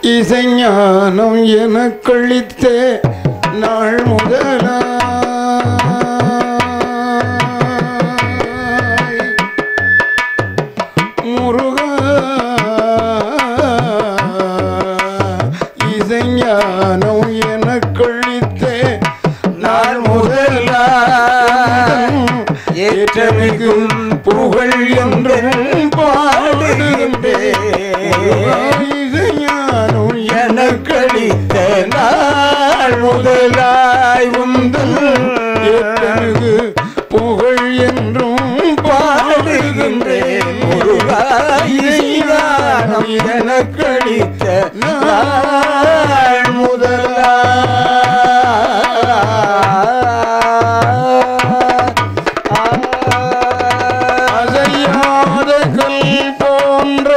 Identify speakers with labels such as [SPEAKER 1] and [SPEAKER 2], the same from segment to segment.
[SPEAKER 1] இசைஞானம் எனக்களித்தே நாள் முதலாய் முருகா இசைஞானம் எனக்களித்தே நாள் முதலாய் ஏற்றமிகும் புகழ் என்றும் பாடுகின்றேன் இசைஞானம் எனக்களித்த நாள் முதலாய் உந்தல் ஏற்றமிகு புகழ் என்றும் பாடுகின்றேன் முருகா இசைஞானம் எனக்களித்த நாள் முதலாய் அசையாத கல் போன்ற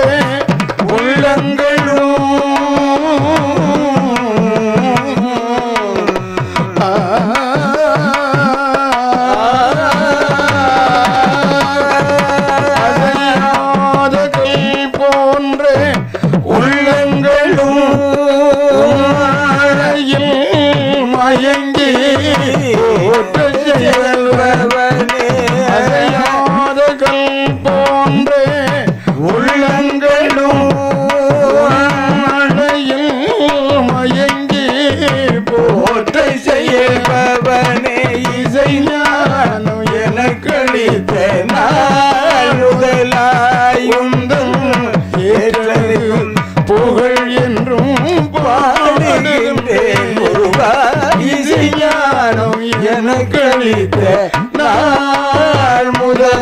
[SPEAKER 1] உள்ளங்களும் அசையாத கல் போன்ற உள்ளங்களும் உம்மாழையில் மயங்கி போற்றச் செயல்பவனே. அசையாத கல் போன்ற உள்ளங்களும் உம்மாழையில் மயங்கி போற்றை செய்பவனே இசை ஞானம் எனக்களித்த நாள் முதலாய் உந்தன் ஏற்றலில் புகழ் என்றும் பாடுகின்றேன் முருகா இசை ஞானம் எனக்களித்த நாள்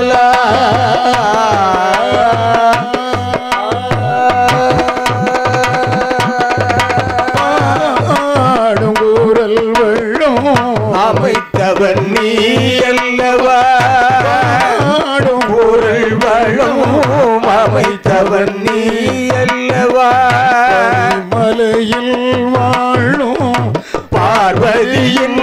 [SPEAKER 1] முதலாய் பாடும் கூறல் வெள்ளம்
[SPEAKER 2] அமைத்தவன் நீ அல்லவா
[SPEAKER 1] பாடும்
[SPEAKER 2] பொருள் வளம் அமைத்தவன் நீ அல்லவா
[SPEAKER 1] மலையில் வாழும்
[SPEAKER 2] பார்வதியின்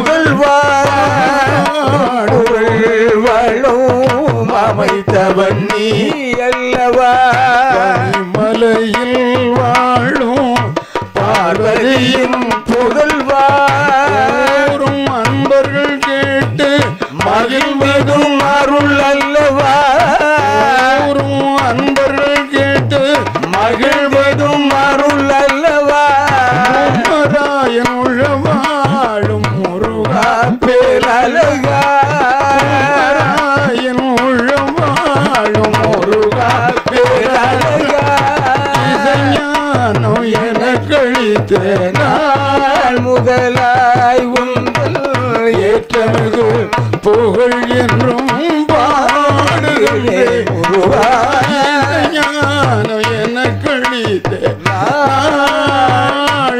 [SPEAKER 2] புகழ்வார் பொருள் வளம் அமைத்தவன் நீ அல்லவா
[SPEAKER 1] மலையில் வாழும்
[SPEAKER 2] பார்வதியின் புகழ்வார்
[SPEAKER 1] ஊரும் அன்பர்கள் கேட்டு
[SPEAKER 2] மகிழ்வதும் அருள் அல்லவா
[SPEAKER 1] ஊரும் அன்பர்கள் கேட்டு
[SPEAKER 2] மகிழ்வதும் அருள் அல்லவா
[SPEAKER 1] மராயன் உழவாழும் முருகா
[SPEAKER 2] பேரழகா
[SPEAKER 1] மராயன் உழவாழும் முருகா
[SPEAKER 2] பேரழகா
[SPEAKER 1] இசைஞானம் என கழித்த
[SPEAKER 2] நாள் முதலாய் உங்கள்
[SPEAKER 1] ஏற்றமிகு புகழ் என்றும் பாடுகிறேன்
[SPEAKER 2] முருகா.
[SPEAKER 1] ஞானம் என கழித்த நாள்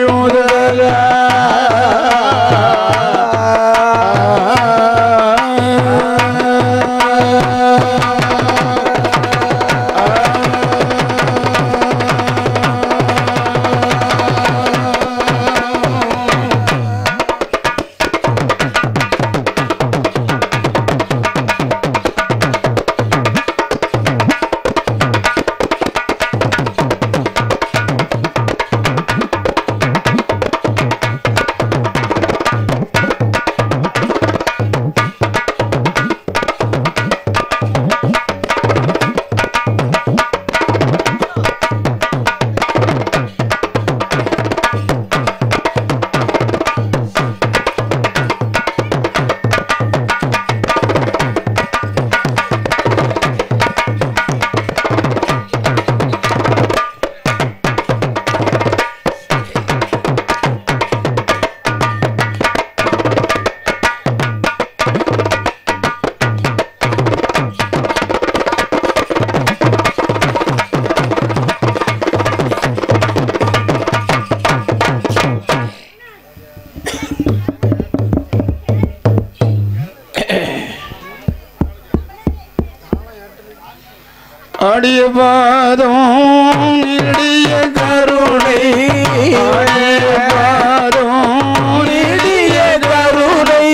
[SPEAKER 1] அடிய பாதம் நெடிய கருணை அடிய பாதம் நெடிய கருணை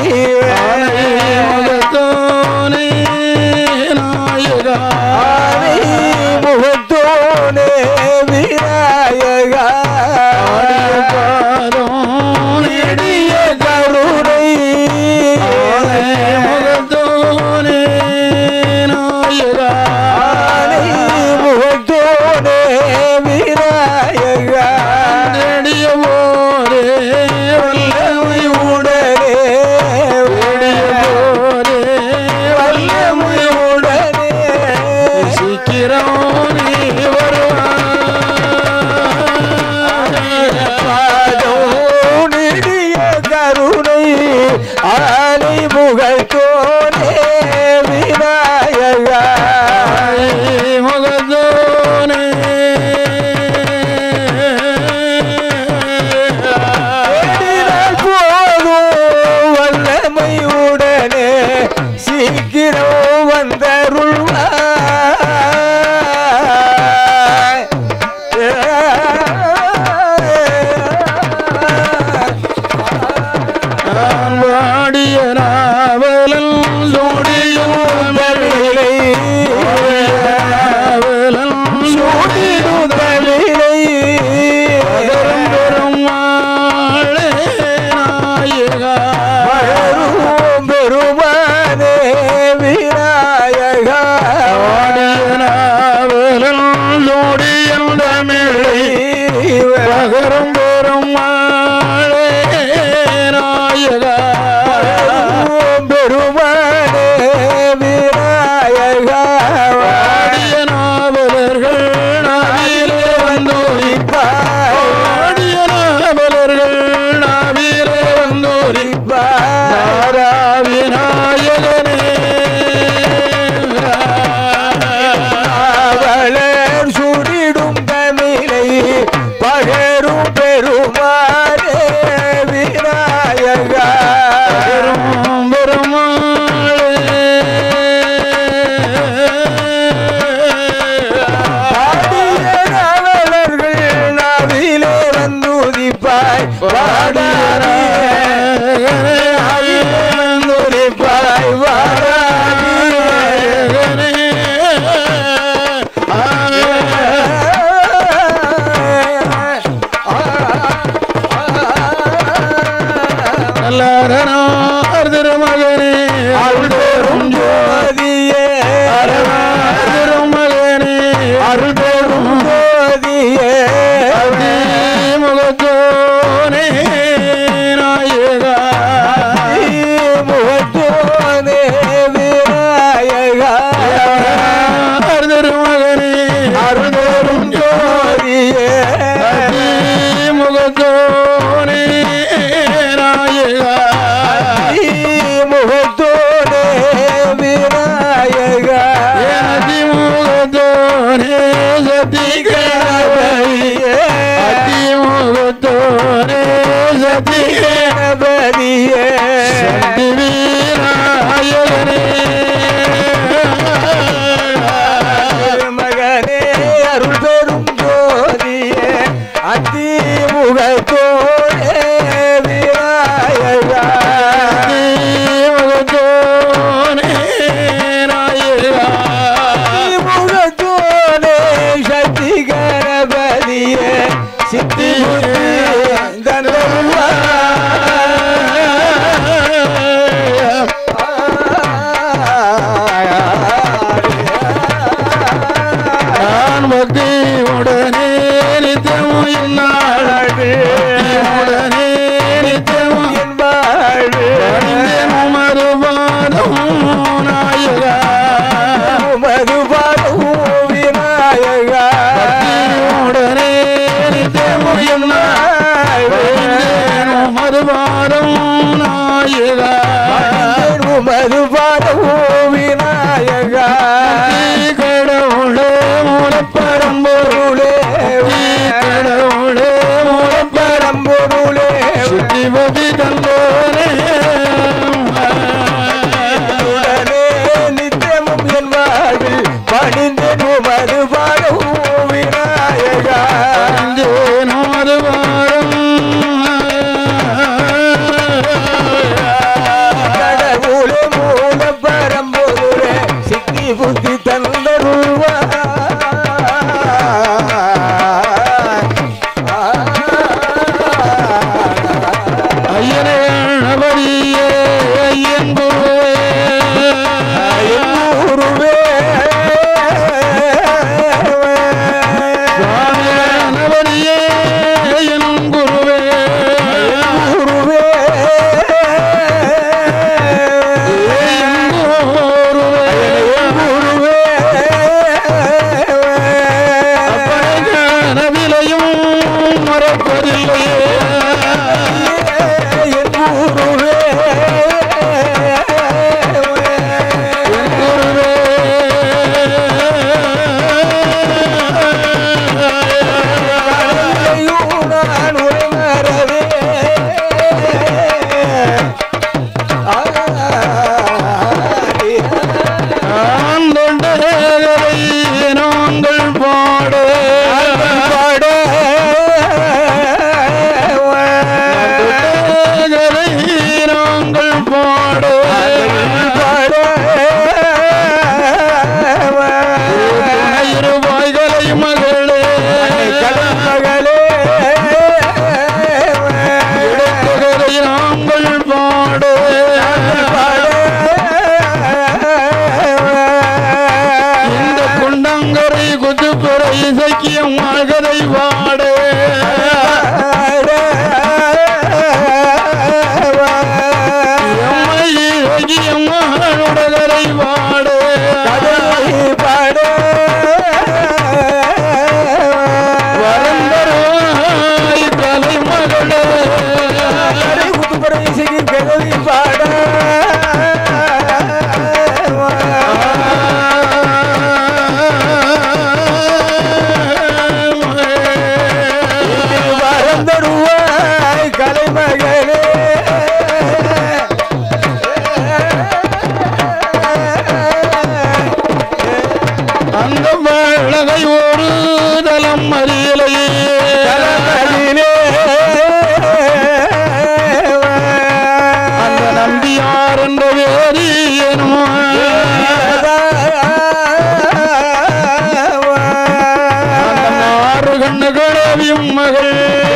[SPEAKER 1] முகத்தோனே நாயகா
[SPEAKER 2] முகத்தோனே விநாயகா விநாயகா
[SPEAKER 1] பாதம் நெடிய
[SPEAKER 2] கருணை
[SPEAKER 1] முகத்தோனே நாயகா
[SPEAKER 2] ஆனை முகத்தோனே விநாயகா
[SPEAKER 1] நெடிய போரே வல்லமை
[SPEAKER 2] உடனே
[SPEAKER 1] போரே
[SPEAKER 2] வல்லமை உடனே
[SPEAKER 1] சீக்கிரம் நீ வருவாய்
[SPEAKER 2] நெடிய கருணை ஆனை முகத்தோனே விநாயகா
[SPEAKER 1] முகத்தோனே
[SPEAKER 2] தேடினால் போதும் வல்லமையுடனே சீக்கிரம் வந்தருள்வாய்
[SPEAKER 1] நான் வாடிய நாவலன் சோடியும்
[SPEAKER 2] தமிழை
[SPEAKER 1] நாவலன்
[SPEAKER 2] சூடிடும் தமிழை
[SPEAKER 1] சோடியும் பெரும் ஆளே நாயகா
[SPEAKER 2] மலரும் பெருமானே விநாயகா
[SPEAKER 1] வாடிய நாவலன் சோடியும் தமிழை பகரும் பெரும் ஆளே நாயகா
[SPEAKER 2] பெருமானே விநாயகா
[SPEAKER 1] வாடிய நாவலர்கள் நாவிலே வந்தோரிப்பார் வாடிய நாவலர்கள் நாவிலே வந்தோரிப்பார் நாரா விநாயகனே
[SPEAKER 2] அவளர் சுடிடும் தமிழை பகரும் பெருமானே விநாயகா
[SPEAKER 1] பெரும் பெருமாளே
[SPEAKER 2] அவளர்கள் நாவிலே வந்துதிப்பாய் வாடாரே வந்துதிப்பாய் வாடாரே
[SPEAKER 1] திருமகனே அருள் பெரும்
[SPEAKER 2] ஜோதியே
[SPEAKER 1] திருமகனே அருள் பெரும்
[SPEAKER 2] ஜோதியே
[SPEAKER 1] முகத்தோனே நாயகா
[SPEAKER 2] முகத்தோனே விநாயகா
[SPEAKER 1] திருமகனே அருள் பெரும்
[SPEAKER 2] ஜோதியே
[SPEAKER 1] முகத்தோனே நாயகா
[SPEAKER 2] முகத்தோனே விநாயகா
[SPEAKER 1] அதிமுகத்தோனே சத்திகரபதியே அதிமுகத்தோனே சத்திகரபதியே சக்தி வீராயகனே
[SPEAKER 2] மகனே அருள் பெரும் ஜோதியே அத்தி முகத்தோனே விநாயகா
[SPEAKER 1] அதிமுகத்தோனே நாயகா
[SPEAKER 2] முகத்தோனே சக்தி கணபதியே சித்தி புத்தி தனவா
[SPEAKER 1] நான் பக்தி உடனே நித்தமும் இந்நாள் உடனே நித்தமும்
[SPEAKER 2] என் வாழ்வு
[SPEAKER 1] அணிந்தேன் மறுபாதம் நாயகா
[SPEAKER 2] மதுபாலும் விநாயகா
[SPEAKER 1] உடனே நித்தமும் இந்நாள் அணிந்தேன் மறுபாதம் நாயகா
[SPEAKER 2] மதுபாலும் விநாயகா
[SPEAKER 1] கடவுளே மூலப்பரம்பொருளே கடவுளே மூலப்பரம்பொருளே சுத்திபதி தந்தோனே
[SPEAKER 2] உடனே நித்தியமும் என் வாழ்வில் பணிந்தேன் மதுபாலும் விநாயகா
[SPEAKER 1] அஞ்சேனும் அது வாரம்
[SPEAKER 2] கடவுளே மூல பரம்பொருளே சிக்கி புத்தி தந்தருள்வா
[SPEAKER 1] இருப்பதில்லையே
[SPEAKER 2] என் ஊருவே
[SPEAKER 1] குருவே
[SPEAKER 2] கடலையும் நான் உணரவே
[SPEAKER 1] ஆண்டண்டரை நாங்கள் பாட
[SPEAKER 2] பாட
[SPEAKER 1] ஆண்டண்டரை நாங்கள் பாட
[SPEAKER 2] பாட
[SPEAKER 1] இருவாய்களை மகளே
[SPEAKER 2] கடமகளே
[SPEAKER 1] இடத்துகளை நாங்கள் பாட இந்த குண்டங்கரை குத்துப்புற இசைக்கியம் மகதை பாட எம்மை இசைக்கியம் மகளுடகரை பாட வரந்தருவாய் கலை மகளே
[SPEAKER 2] கலைமகளே
[SPEAKER 1] அந்த வழகை ஒரு தலம் அறியலையே அந்த நம்பியார் என்ற வேறு ஏனோ அந்த மாறு கண்ணு கடவியும் மகள்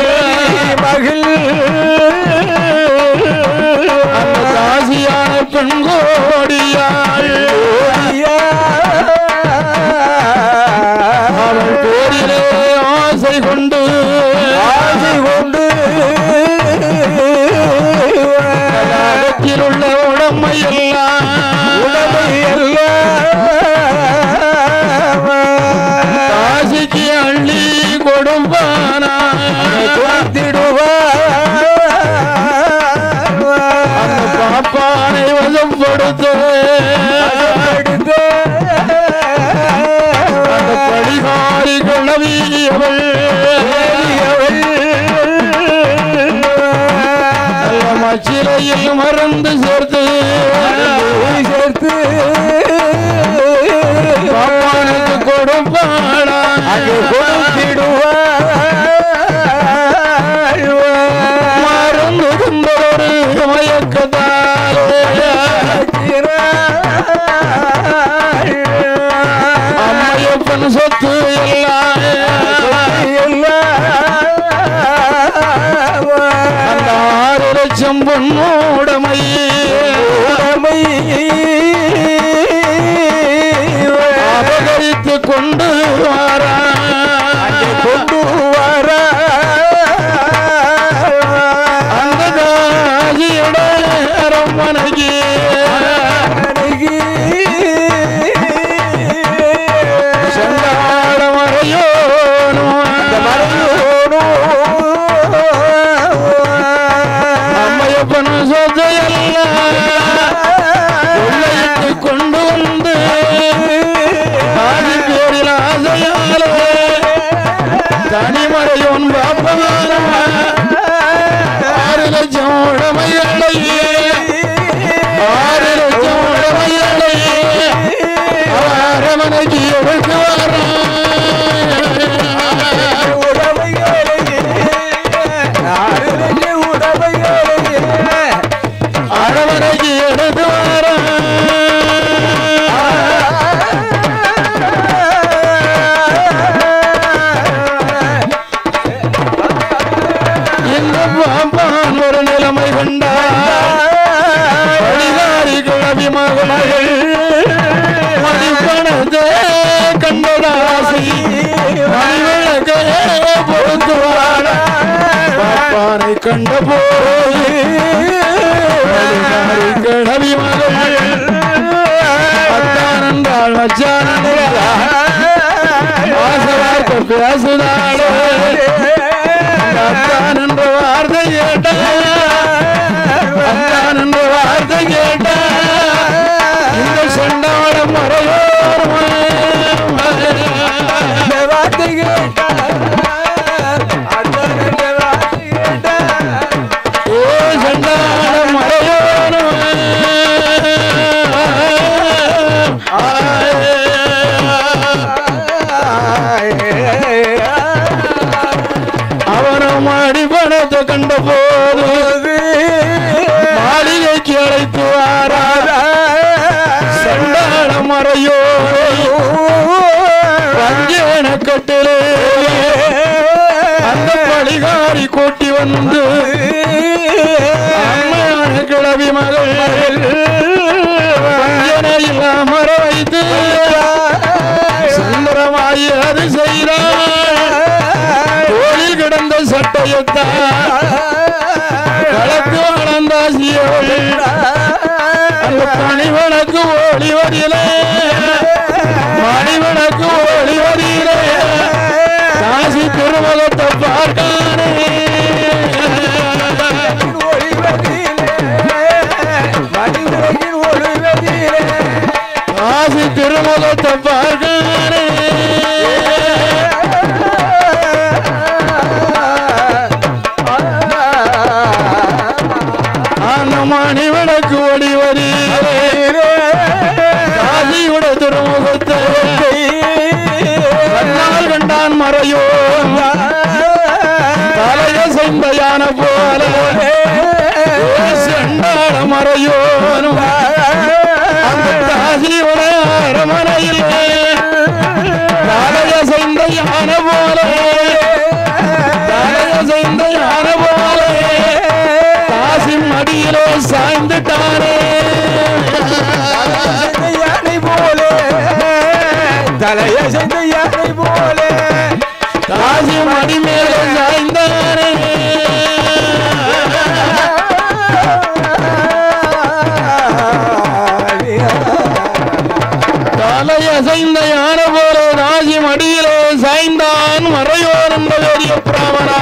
[SPEAKER 1] அந்த காசியான பெண் கோடியாள் அவள் பேரிலே ஆசை கொண்டு அகத்தில் உள்ள உடமை எல்லாம் காசிக்கு அள்ளி கொடுப்பானா அந்த பாப்பானை வசப்படுத்த அந்த படிகாரி கிளவியவள் நல்ல மச்சிலையில் மறந்து சேர்த்து
[SPEAKER 2] சேர்த்து
[SPEAKER 1] பாப்பானுக்கு கொடுப்பானா
[SPEAKER 2] அங்கே கொடுத்திடுவாள்
[SPEAKER 1] மறந்து கொண்டொரு மயக்கத்தாலே அம்மையப்பன் சொத்து எல்லாம் அந்த ஆறு லட்சம் பொன்னோடமை அபகரித்து கொண்டு வாரா
[SPEAKER 2] கொண்டு வர
[SPEAKER 1] அந்த காசியிட அரண்மனைக்கு செங்காட மறையோனும் அம்மையப்பன் சொத்து எல்லாம் கொள்ளையிட்டு கொண்டு வந்து ஆதி பேரில் ஆசையாலே தனிமறையோன் பாப்பமான ஆறு லட்சம் உடமைகளை ஆறு லட்சம் உடமைகளை அரமனைக்கு எடுத்து வரான் அரவணைக்கு எடுத்து வரான் இந்த பாப்பான் ஒரு நிலைமை கொண்டார் பழிகாரி கிளவி மகள் மதிப்பணத்தே கண்டதாசி மணிவிளக்கே பொருத்துவார் பாப்பானை கண்ட போது பழிகாரி கிளவி மகள் அத்தான் என்றால் மச்சான் என்றால் ஆசவார்த்த பேசுதாளோ மாடி பணத்தை கண்ட போது மாளிகைக்கு அழைத்து வாரா சண்டாள மறையோ வஞ்சேன கட்டிலே அந்த பழிகாரி கூட்டி வந்து அம்மையான கிழவி மகள் வஞ்சனையில் அமர வைத்து சுந்தரமாய் அது செய்கிறார் தோளில் கிடந்த சட்டையத்தான் கலக்கு வளர்ந்தாசியவள் அந்த பணிவனுக்கு ஓடி வரியிலே மணிவனுக்கு ஓடி வரியிலே காசி திருமுகத்தை பார்க்கானே காசி திருமுகத்தை பார்க்கானே அந்த மணிவனுக்கு ஓடி வரியிலே காசியுடைய திருமுகத்தை கண்ணால் கண்டான் மறையோ தலைய செய்த யானை போல செண்டாட மறையோனும் அந்த காசியுடைய அரமனையில் தலைய செய்த யானை போல தலைய செய்த யானை போல காசி மடியிலே சாய்ந்துட்டானே
[SPEAKER 2] யானை போல தலைய செய்த யானை போல
[SPEAKER 1] காசி மடி மேலே சாய்ந்தானே தலை அசைந்த யானை போல ராசி மடியிலே சாய்ந்தான் மறையோர் என்ற பெரிய பிராமணா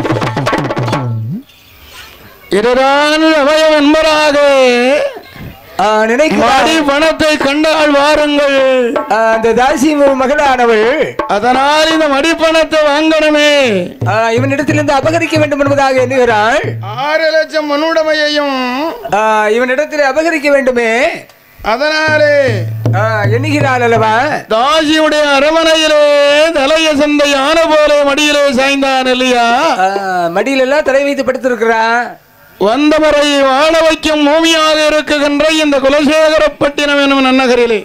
[SPEAKER 1] இதுதான் அபயம் என்பதாக
[SPEAKER 2] நினைக்கிறார்
[SPEAKER 1] மடி பணத்தை கண்டால் வாருங்கள்
[SPEAKER 2] அந்த தாசி மகளானவள்
[SPEAKER 1] அதனால் இந்த மடி பணத்தை வாங்கணுமே
[SPEAKER 2] ஆ, இவனிடத்திலிருந்து அபகரிக்க வேண்டும் என்பதாக எண்ணுகிறாள்
[SPEAKER 1] ஆறு லட்சம் மனுடமையையும்
[SPEAKER 2] ஆ, இவனிடத்தில் அபகரிக்க வேண்டுமே
[SPEAKER 1] அதனாலே
[SPEAKER 2] ஆ, எண்ணுகிறாள் அல்லவா
[SPEAKER 1] தாசியுடைய அரமனையிலே தலைய சந்தை யானை போல மடியிலே சாய்ந்தான் இல்லையா
[SPEAKER 2] ஆ, மடியில எல்லாம் தலை வைத்து படுத்திருக்கிறான்
[SPEAKER 1] வந்தவரை வாழ வைக்கும் பூமியாக இருக்குகின்ற இந்த குலசேகரப்பட்டினம் எனும் நன்னகரிலே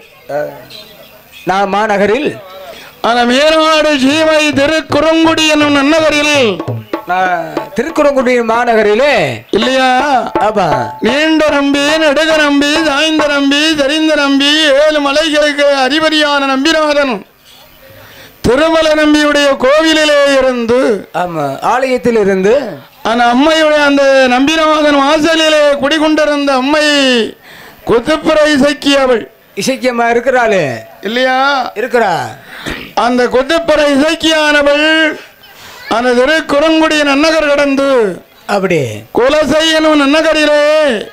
[SPEAKER 2] நான் மாநகரில்
[SPEAKER 1] அந்த மேல்நாடு சீமை திருக்குறுங்குடி என்னும் நன்னகரில்
[SPEAKER 2] நான் திருக்குறங்குடி மாநகரிலே
[SPEAKER 1] இல்லையா
[SPEAKER 2] ஆமா
[SPEAKER 1] நீண்ட நம்பி நெடுக நம்பி சாய்ந்த நம்பி தெரிந்த நம்பி ஏழு மலைகளுக்கு அதிபதியான நம்பிநாதன் திருமலை நம்பியுடைய கோவிலிலே இருந்து
[SPEAKER 2] ஆமா ஆலயத்தில் இருந்து
[SPEAKER 1] அந்த அம்மையுடைய அந்த நம்பிநாதன் வாசலிலே குடிகொண்டிருந்த அம்மை குத்துப்புரை இசைக்கியவள்
[SPEAKER 2] இசைக்கியம்மா இருக்கிறாளே
[SPEAKER 1] இல்லையா
[SPEAKER 2] இருக்கிறா
[SPEAKER 1] அந்த குத்துப்புரை இசைக்கியானவள் அந்த திருக்குறங்குடி நன்னகர் கடந்து
[SPEAKER 2] அப்படி
[SPEAKER 1] குலசை எனும் நன்னகரிலே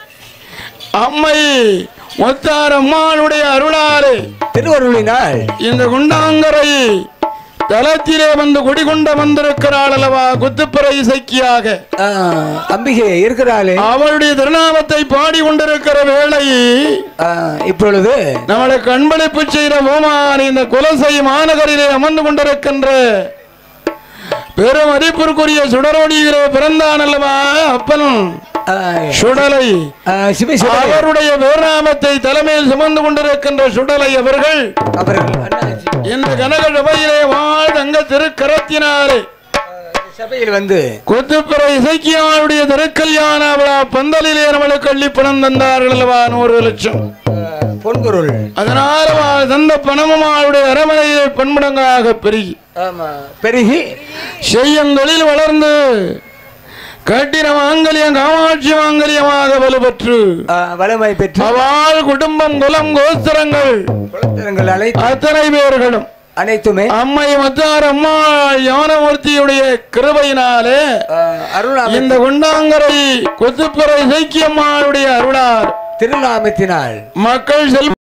[SPEAKER 1] அம்மை முத்தார் அம்மாளுடைய அருளாலே
[SPEAKER 2] திருவருளினால்
[SPEAKER 1] இந்த குண்டாங்கரை தலத்திலே வந்து குடிகொண்ட வந்திருக்கிறாள் அல்லவா குத்துப்புரை இசைக்கியாக
[SPEAKER 2] ஆ, அம்பிகை இருக்கிறாளே
[SPEAKER 1] அவளுடைய திருநாமத்தை பாடி கொண்டிருக்கிற வேளை
[SPEAKER 2] ஆ, இப்பொழுது
[SPEAKER 1] நம்மளை கண்பளிப்பு செய்த ஓமான் இந்த குலசை மாநகரிலே அமர்ந்து கொண்டிருக்கின்ற பெரும் மதிப்பிற்குரிய சுடரோடியிலே பிறந்தான் அல்லவா அப்பன்
[SPEAKER 2] ஆ,
[SPEAKER 1] சுடலை
[SPEAKER 2] ஆ, சிவசிவ
[SPEAKER 1] அவருடைய பேர்நாமத்தை தலைமையில் சுமந்து கொண்டிருக்கின்ற சுடலை அவர்கள்
[SPEAKER 2] அவர்கள் அண்ணாச்சி,
[SPEAKER 1] இந்த கனக சபையிலே வாழ் தங்க திருக்கரத்தினாலே
[SPEAKER 2] சபையில் வந்து
[SPEAKER 1] கொத்துப்புற இசைக்கியாளுடைய திருக்கல்யாண விழா பந்தலிலே நம்மளுக்கு அள்ளி பணம் தந்தார்கள் அல்லவா நூறு லட்சம்
[SPEAKER 2] ஆ, பொன்பொருள்
[SPEAKER 1] அதனால அவள் தந்த பணமும் அவளுடைய அரமனையிலே பன்மடங்காக பெருகி
[SPEAKER 2] ஆமா பெருகி
[SPEAKER 1] செய்யந்தொழில் வளர்ந்து கட்டின மாங்கல்யம் காமாட்சி மாங்கல்யமாக வலுப்பெற்று
[SPEAKER 2] ஆ, வளமை பெற்று
[SPEAKER 1] அவள் குடும்பம் குலம் கோஸ்திரங்கள்
[SPEAKER 2] குலத்திரங்கள் அனைத்து
[SPEAKER 1] அத்தனை பேர்களும்
[SPEAKER 2] அனைத்துமே
[SPEAKER 1] அம்மை மத்தார் அம்மா ஞானமூர்த்தியுடைய கிருபையினாலே
[SPEAKER 2] ஆ, அருளாமை
[SPEAKER 1] இந்த குண்டாங்கரை கொத்துப்புற இசைக்கியம்மாளுடைய அருளார்
[SPEAKER 2] திருநாமத்தினால்
[SPEAKER 1] மக்கள் செல்